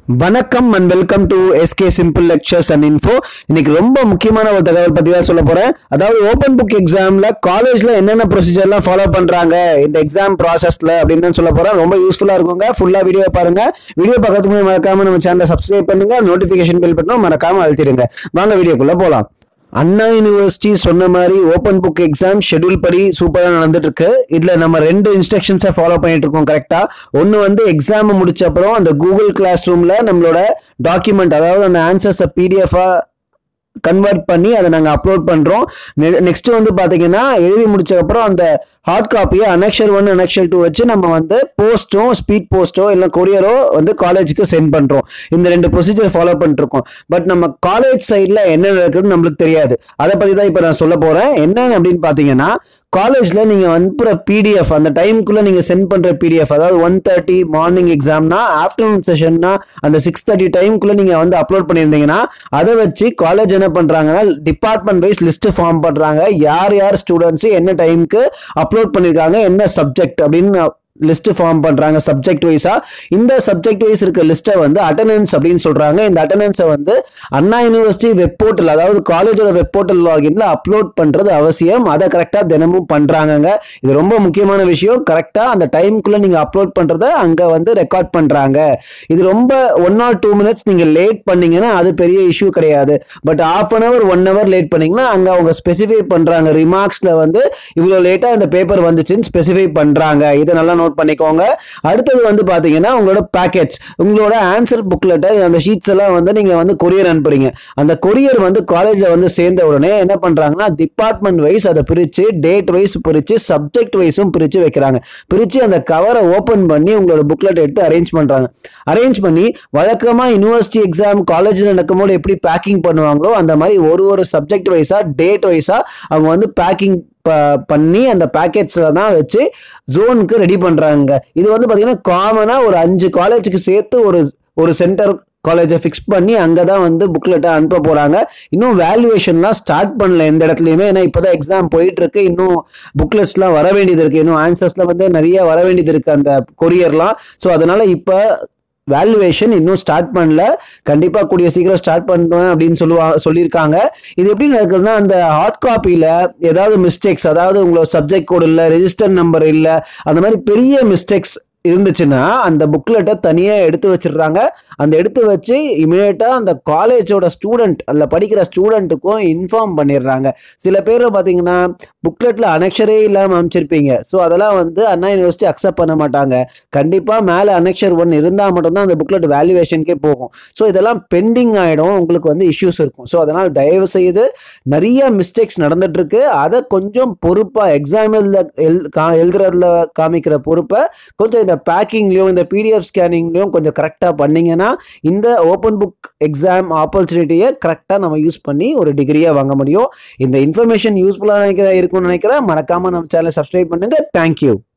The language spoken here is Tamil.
வணக்கம் and welcome to SK simple lectures and info இன்னைக்கு ரொம்ப முக்கியமான ஒரு தகவல் பத்தி தான் சொல்ல போறேன் அதாவது ஓப்பன் புக் எக்ஸாம்ல காலேஜ்ல என்னென்ன ப்ரொசீஜர்லாம் ஃபாலோ பண்றாங்க இந்த எக்ஸாம் ப்ராசஸ்ல அப்படின்னு தான் சொல்ல போறேன் ரொம்ப யூஸ்ஃபுல்லா இருக்குங்க ஃபுல்லா வீடியோ பாருங்க வீடியோ பக்கத்துக்கு போய் மறக்காம நம்ம சேனலை சப்ஸ்கிரைப் பண்ணுங்க நோட்டிபிகேஷன் பில் பண்ணணும் மறக்காம அழுத்திடுங்க வாங்க வீடியோக்குள்ள போலாம் அண்ணா யூனிவர்சிட்டி சொன்ன மாதிரி ஓப்பன் புக் எக்ஸாம் ஷெட்யூல் படி சூப்பராக நடந்துட்டு இருக்கு இதுல நம்ம ரெண்டு இன்ஸ்ட்ரக்ஷன்ஸை ஃபாலோ பண்ணிட்டு இருக்கோம் கரெக்டா ஒன்று வந்து எக்ஸாம் முடிச்ச அப்புறம் அந்த கூகுள் கிளாஸ் ரூம்ல நம்மளோட டாக்குமெண்ட் அதாவது அந்த ஆன்சர்ஸை பிடிஎஃபா கன்வெர்ட் பண்ணி அதை நாங்கள் அப்லோட் பண்ணுறோம் நெக்ஸ்ட் வந்து பார்த்தீங்கன்னா எழுதி முடிச்சதுக்கப்புறம் அந்த ஹார்ட் காப்பியை அனெக்ஷர் ஒன் அனெக்ஷர் டூ வச்சு நம்ம வந்து போஸ்ட்டோ ஸ்பீட் போஸ்ட்டோ இல்லை கொரியரோ வந்து காலேஜுக்கு சென்ட் பண்ணுறோம் இந்த ரெண்டு ப்ரொசீஜர் ஃபாலோ பண்ணிருக்கோம் பட் நம்ம காலேஜ் சைடில் என்ன நடக்குதுன்னு நம்மளுக்கு தெரியாது அதை பற்றி தான் இப்போ நான் சொல்ல போகிறேன் என்னன்னு அப்படின்னு பார்த்தீங்கன்னா காலேஜில் நீங்கள் அனுப்புகிற பிடிஎஃப் அந்த டைமுக்குள்ளே நீங்கள் சென்ட் பண்ணுற பிடிஎஃப் அதாவது ஒன் தேர்ட்டி மார்னிங் எக்ஸாம்னா ஆஃப்டர்நூன் செஷன்னா அந்த சிக்ஸ் தேர்ட்டி டைமுக்குள்ளே நீங்கள் வந்து அப்லோட் பண்ணியிருந்தீங்கன்னா அதை வச்சு காலேஜ் என்ன பண்ணுறாங்கன்னா டிபார்ட்மெண்ட் வைஸ் லிஸ்ட் ஃபார்ம் பண்ணுறாங்க யார் யார் ஸ்டூடெண்ட்ஸ் என்ன டைமுக்கு அப்லோட் பண்ணியிருக்காங்க என்ன சப்ஜெக்ட் அப்படின்னு லிஸ்ட் ஃபார்ம் பண்றாங்க சப்ஜெக்ட் வைஸா இந்த சப்ஜெக்ட் வைஸ் இருக்க லிஸ்ட்டை வந்து அட்டண்டன்ஸ் அப்படின்னு சொல்றாங்க இந்த அட்டண்டன்ஸை வந்து அண்ணா யூனிவர்சிட்டி வெப் போர்ட்டல் அதாவது காலேஜோட வெப் போர்ட்டல் லாகின்ல அப்லோட் பண்றது அவசியம் அதை கரெக்டா தினமும் பண்றாங்கங்க இது ரொம்ப முக்கியமான விஷயம் கரெக்டா அந்த டைம்குள்ள நீங்க அப்லோட் பண்றத அங்க வந்து ரெக்கார்ட் பண்றாங்க இது ரொம்ப ஒன் ஆர் டூ மினிட்ஸ் நீங்க லேட் பண்ணீங்கன்னா அது பெரிய இஷ்யூ கிடையாது but half an hour one hour late பண்ணீங்கன்னா அங்க அவங்க ஸ்பெசிஃபை பண்றாங்க ரிமார்க்ஸ்ல வந்து இவ்வளவு லேட்டா இந்த பேப்பர் வந்துச்சுன்னு ஸ்பெசிஃபை பண்றாங்க இதை நல்லா நோட் பண்ணிக்கோங்க அடுத்தது வந்து பாத்தீங்கன்னா உங்களோட பேக்கெட்ஸ் உங்களோட ஆன்சர் புக்லெட்டை அந்த ஷீட்ஸ் எல்லாம் வந்து நீங்க வந்து கொரியர் அனுப்புறீங்க அந்த கொரியர் வந்து காலேஜ்ல வந்து சேர்ந்த உடனே என்ன பண்றாங்கன்னா டிபார்ட்மெண்ட் வைஸ் அதை பிரிச்சு டேட் வைஸ் பிரிச்சு சப்ஜெக்ட் வைஸும் பிரிச்சு வைக்கிறாங்க பிரிச்சு அந்த கவரை ஓபன் பண்ணி உங்களோட புக்லெட் எடுத்து அரேஞ்ச் பண்றாங்க அரேஞ்ச் பண்ணி வழக்கமா யூனிவர்சிட்டி எக்ஸாம் காலேஜ்ல நடக்கும்போது எப்படி பேக்கிங் பண்ணுவாங்களோ அந்த மாதிரி ஒரு ஒரு சப்ஜெக்ட் வைஸா டேட் வைஸா அவங்க வந்து பேக்கிங் பண்ணி அந்த பேக்கெட்ஸ்ல தான் வச்சு ஜோனுக்கு ரெடி பண்றாங்க இது வந்து பாத்தீங்கன்னா காமனா ஒரு அஞ்சு காலேஜுக்கு சேர்த்து ஒரு ஒரு சென்டர் காலேஜை ஃபிக்ஸ் பண்ணி அங்கே தான் வந்து புக்லெட்டை அனுப்ப போகிறாங்க இன்னும் வேல்யூவேஷன்லாம் ஸ்டார்ட் பண்ணல எந்த இடத்துலையுமே ஏன்னா இப்போ தான் எக்ஸாம் போயிட்டு இருக்கு இன்னும் புக்லெட்ஸ்லாம் வர வேண்டியது இருக்கு இன்னும் ஆன்சர்ஸ்லாம் வந்து நிறைய வர வேண்டியது இருக்கு அந்த கொரியர்லாம் ஸோ அதனால இப்போ வேல்யூவேஷன் இன்னும் ஸ்டார்ட் பண்ணல கண்டிப்பா கூடிய சீக்கிரம் ஸ்டார்ட் பண்ணுவேன் அப்படின்னு சொல்லுவா சொல்லியிருக்காங்க இது எப்படி நடக்குதுன்னா அந்த ஹார்ட் காப்பியில ஏதாவது மிஸ்டேக்ஸ் அதாவது உங்களோட சப்ஜெக்ட் கோட் இல்லை ரெஜிஸ்டர் நம்பர் இல்லை அந்த மாதிரி பெரிய மிஸ்டேக்ஸ் இருந்துச்சுன்னா அந்த புக்லெட்டை தனியாக எடுத்து வச்சிடுறாங்க அந்த எடுத்து வச்சு இமீடியட்டாக அந்த காலேஜோட ஸ்டூடெண்ட் அதில் படிக்கிற ஸ்டூடெண்ட்டுக்கும் இன்ஃபார்ம் பண்ணிடுறாங்க சில பேர் பார்த்தீங்கன்னா புக்லெட்டில் அனெக்ஷரே இல்லாமல் அமைச்சிருப்பீங்க ஸோ அதெல்லாம் வந்து அண்ணா யூனிவர்சிட்டி அக்செப்ட் பண்ண மாட்டாங்க கண்டிப்பாக மேலே அனெக்ஷர் ஒன் இருந்தால் மட்டும்தான் அந்த புக்லெட் வேல்யூவேஷனுக்கே போகும் ஸோ இதெல்லாம் பெண்டிங் ஆகிடும் உங்களுக்கு வந்து இஷ்யூஸ் இருக்கும் ஸோ அதனால் தயவு செய்து நிறைய மிஸ்டேக்ஸ் நடந்துட்டு இருக்கு அதை கொஞ்சம் பொறுப்பாக எக்ஸாம் எழுத எழு கா எழுதுறதுல காமிக்கிற பொறுப்பை கொஞ்சம் இந்த பேக்கிங்லையும் இந்த பிடிஎஃப் ஸ்கேனிங்லையும் கொஞ்சம் கரெக்டாக பண்ணீங்கன்னா இந்த ஓப்பன் புக் எக்ஸாம் ஆப்பர்ச்சுனிட்டியை கரெக்டாக நம்ம யூஸ் பண்ணி ஒரு டிகிரியை வாங்க முடியும் இந்த இன்ஃபர்மேஷன் யூஸ்ஃபுல்லாக நினைக்கிற இருக்கும்னு நினைக்கிறேன் மறக்காமல் நம்ம சேனலை சப்ஸ்கிரைப் பண்ணுங்க தேங்க்யூ